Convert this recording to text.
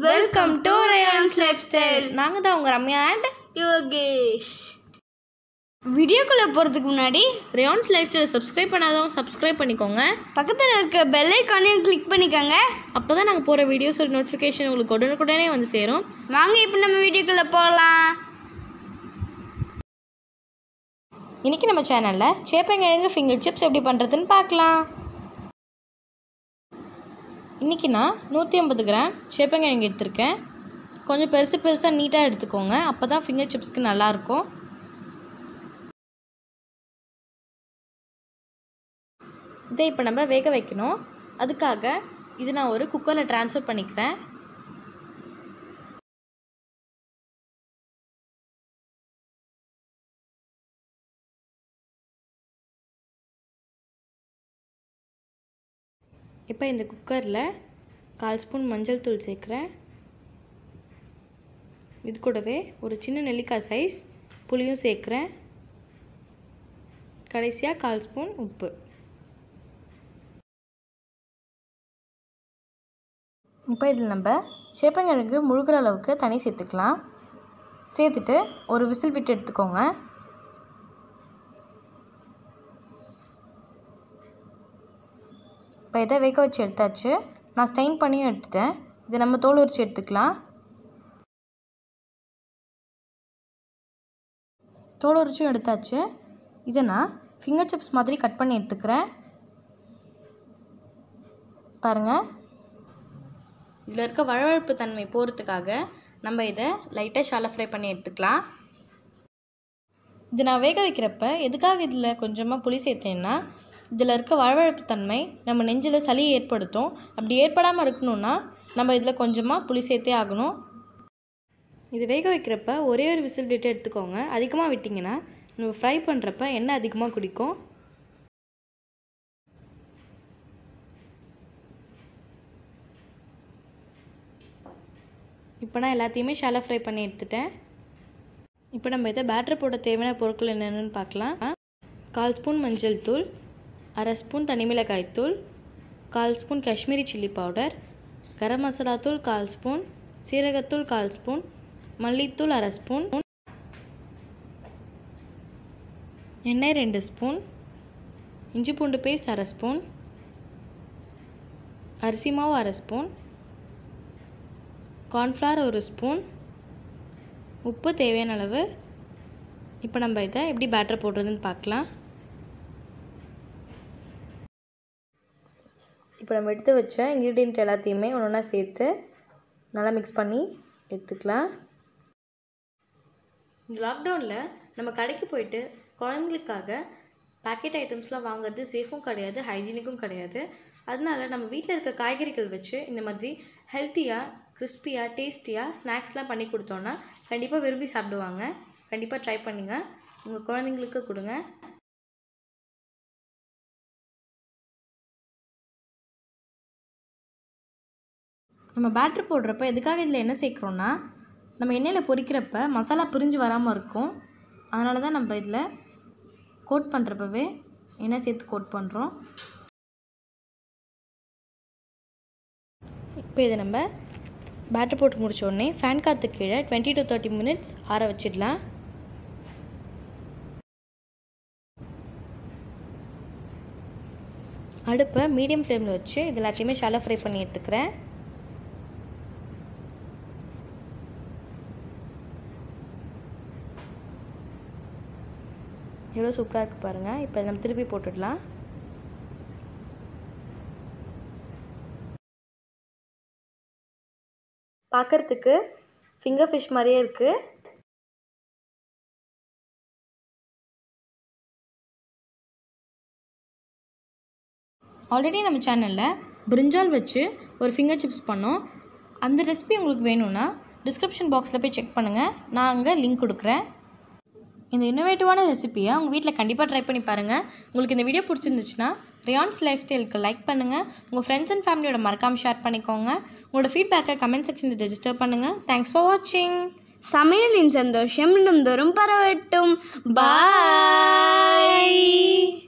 welcome to Rayan's life style நாங்கள் தான் உங்கள் ரம்யா அண்ட் யோகேஷ் வீடியோக்குள்ளே போகிறதுக்கு முன்னாடி ரேயான்ஸ் லைஃப் ஸ்டைலை சப்ஸ்கிரைப் பண்ணாதவங்க சப்ஸ்கிரைப் பண்ணிக்கோங்க பக்கத்தில் இருக்க பெல் ஐக்கானையும் கிளிக் பண்ணிக்கோங்க அப்போ தான் நாங்கள் போகிற வீடியோஸோட நோட்டிஃபிகேஷன் உங்களுக்கு உடனுக்குடனே வந்து சேரும் வாங்க இப்போ நம்ம வீடியோக்குள்ளே போகலாம் இன்றைக்கி நம்ம சேனலில் சேப்பங்கிழங்கு ஃபிங்கர் சிப்ஸ் எப்படி பண்ணுறதுன்னு பார்க்கலாம் இன்றைக்கி நான் நூற்றி ஐம்பது கிராம் சேப்பங்கிழங்கு எடுத்திருக்கேன் கொஞ்சம் பெருசு பெருசாக நீட்டாக எடுத்துக்கோங்க அப்போ தான் ஃபிங்கர் சிப்ஸ்க்கு நல்லாயிருக்கும் இதை இப்போ நம்ம வேக வைக்கணும் அதுக்காக இது நான் ஒரு குக்கரில் ட்ரான்ஸ்ஃபர் பண்ணிக்கிறேன் இப்போ இந்த குக்கரில் கால் ஸ்பூன் மஞ்சள் தூள் சேர்க்குறேன் இது கூடவே ஒரு சின்ன நெல்லிக்காய் சைஸ் புளியும் சேர்க்குறேன் கடைசியாக கால் ஸ்பூன் உப்பு இப்போ இதில் நம்ம சேப்பங்கிழங்கு முழுகிற அளவுக்கு தண்ணி சேர்த்துக்கலாம் சேர்த்துட்டு ஒரு விசில் விட்டு எடுத்துக்கோங்க இப்போ இதை வேக வச்சு எடுத்தாச்சு நான் ஸ்டெயின் பண்ணியும் எடுத்துட்டேன் இதை நம்ம தோல் உரிச்சு எடுத்துக்கலாம் தோல் உரிச்சும் எடுத்தாச்சு இதை நான் ஃபிங்கர் சிப்ஸ் மாதிரி கட் பண்ணி எடுத்துக்கிறேன் பாருங்கள் இதில் இருக்க வழவழப்பு தன்மை போகிறதுக்காக நம்ம இதை லைட்டாக ஷாலோ ஃப்ரை பண்ணி எடுத்துக்கலாம் இது நான் வேக வைக்கிறப்ப எதுக்காக இதில் கொஞ்சமாக புளி சேர்த்தேன்னா இதில் இருக்க வழவழப்பு தன்மை நம்ம நெஞ்சில் சளி ஏற்படுத்தும் அப்படி ஏற்படாமல் இருக்கணும்னா நம்ம இதில் கொஞ்சமாக புளி சேர்த்தே ஆகணும் இது வேக வைக்கிறப்ப ஒரே ஒரு விசில் விட்டு எடுத்துக்கோங்க அதிகமாக விட்டிங்கன்னா நம்ம ஃப்ரை பண்ணுறப்ப எண்ணெய் அதிகமாக குடிக்கும் இப்போ நான் எல்லாத்தையுமே ஷாலோ ஃப்ரை பண்ணி எடுத்துட்டேன் இப்போ நம்ம இதை பேட்டர் போட தேவையான பொருட்கள் என்னென்னு பார்க்கலாம் கால் ஸ்பூன் மஞ்சள் தூள் அரை ஸ்பூன் தனிமிளகாய் தூள் கால் spoon Kashmiri chilli powder garam masala தூள் கால் ஸ்பூன் சீரகத்தூள் கால் ஸ்பூன் மல்லித்தூள் அரை ஸ்பூன் எண்ணெய் ரெண்டு ஸ்பூன் இஞ்சி பூண்டு பேஸ்ட் அரை ஸ்பூன் அரிசி மாவு அரை ஸ்பூன் கார்ன்ஃப்ளவர் ஒரு ஸ்பூன் உப்பு தேவையான அளவு இப்போ நம்ம இதை எப்படி பேட்டர் போடுறதுன்னு பார்க்கலாம் இப்போ நம்ம எடுத்து வச்ச இன்க்ரீடியண்ட் எல்லாத்தையுமே ஒன்று ஒன்றா சேர்த்து நல்லா மிக்ஸ் பண்ணி எடுத்துக்கலாம் இந்த லாக்டவுனில் நம்ம கடைக்கு போயிட்டு குழந்தைங்களுக்காக பேக்கெட் ஐட்டம்ஸ்லாம் வாங்குறது சேஃபும் கிடையாது ஹைஜீனிக்கும் கிடையாது அதனால நம்ம வீட்டில் இருக்க காய்கறிகள் வச்சு இந்த மாதிரி ஹெல்த்தியாக கிறிஸ்பியாக டேஸ்டியாக ஸ்நாக்ஸ்லாம் பண்ணி கொடுத்தோன்னா கண்டிப்பாக விரும்பி சாப்பிடுவாங்க கண்டிப்பாக ட்ரை பண்ணுங்கள் உங்கள் குழந்தைங்களுக்கு கொடுங்க நம்ம பேட்ரு போடுறப்ப எதுக்காக இதில் என்ன சேர்க்குறோன்னா நம்ம எண்ணெயில் பொரிக்கிறப்ப மசாலா பிரிஞ்சு வராமல் இருக்கும் அதனால தான் நம்ம இதில் கோட் பண்ணுறப்பவே எண்ணெய் சேர்த்து கோட் பண்ணுறோம் இப்போ இதை நம்ம பேட்டர் போட்டு முடிச்ச உடனே ஃபேன் காற்று கீழே டுவெண்ட்டி டு தேர்ட்டி மினிட்ஸ் ஆற வச்சிடலாம் அடுப்பை மீடியம் ஃப்ளேமில் வச்சு இது எல்லாத்தையுமே ஷாலோ ஃப்ரை பண்ணி எடுத்துக்கிறேன் எவ்வளோ சூப்பராக இருக்குது பாருங்கள் இப்போ நம்ம திருப்பி போட்டுடலாம் பார்க்குறதுக்கு ஃபிங்கர் ஃபிஷ் மாதிரியே இருக்குது ஆல்ரெடி நம்ம சேனலில் பிரிஞ்சால் வச்சு ஒரு ஃபிங்கர் சிப்ஸ் பண்ணோம் அந்த ரெசிபி உங்களுக்கு வேணும்னா டிஸ்கிரிப்ஷன் பாக்ஸில் போய் செக் பண்ணுங்கள் நான் அங்கே லிங்க் கொடுக்குறேன் இந்த இன்னோவேட்டிவான ரெசிப்பியை உங்கள் வீட்டில் கண்டிப்பாக ட்ரை பண்ணி பாருங்கள் உங்களுக்கு இந்த வீடியோ பிடிச்சிருந்துச்சுன்னா ரியான்ஸ் லைஃப் ஸ்டைலுக்கு லைக் பண்ணுங்கள் உங்கள் ஃப்ரெண்ட்ஸ் அண்ட் ஃபேமிலியோட மறக்காமல் ஷேர் பண்ணிக்கோங்க உங்களோட ஃபீட்பேக்கை கமெண்ட் செக்ஷனில் ரெஜிஸ்டர் பண்ணுங்கள் தேங்க்ஸ் ஃபார் வாட்சிங் சமையலின் சந்தோஷம் தினந்தோறும் பரவட்டும் பாய்